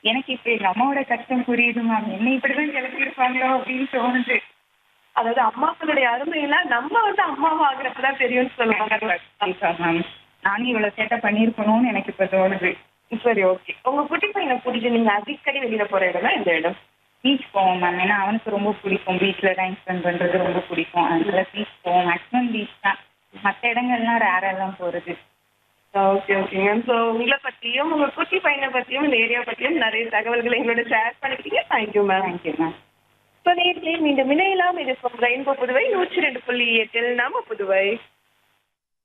எனக்கு இப்ப எங்க அம்மாவோட கஷ்டம் புரியுது மேம் என்ன இப்படிதான் கிளப்பியிருப்பாங்களோ அப்படின்னு தோணுது அதாவது அம்மாக்களுடைய அருமையெல்லாம் நம்ம வந்து அம்மாவா ஆகுறப்பதான் தெரியும்னு சொல்லுவாங்க கண்டிப்பா மேம் நானும் இவ்வளவு சேட்டை பண்ணியிருக்கணும்னு எனக்கு இப்ப தோணுது சரி ஓகே உங்க குட்டி பையனை கூட்டிட்டு நீங்க அடிக்கடி வெளியில போற இடம்னா இந்த இடம் பீச் போவோம் மேம் ஏன்னா அவனுக்கு ரொம்ப பிடிக்கும் பீச்ல டைம் ஸ்பெண்ட் பண்றது ரொம்ப பிடிக்கும் அதனால பீச் போவோம் மேக்ஸிமம் பீச் தான் மற்ற இடங்கள்லாம் ரேரெல்லாம் போறது ஓகே ஓகேங்க ஸோ உங்களை பத்தியும் உங்க குட்டி பையனை பத்தியும் இந்த ஏரியா பத்தியும் நிறைய தகவல்களை எங்களோட ஷேர் பண்ணிக்கிட்டீங்க thank you ma'am thank you ma'am so நேர்களே மீண்டும் இணையலாம் இது ரெயின்போ புதுவை நூற்றி ரெண்டு புள்ளி எட்டில் நாம புதுவை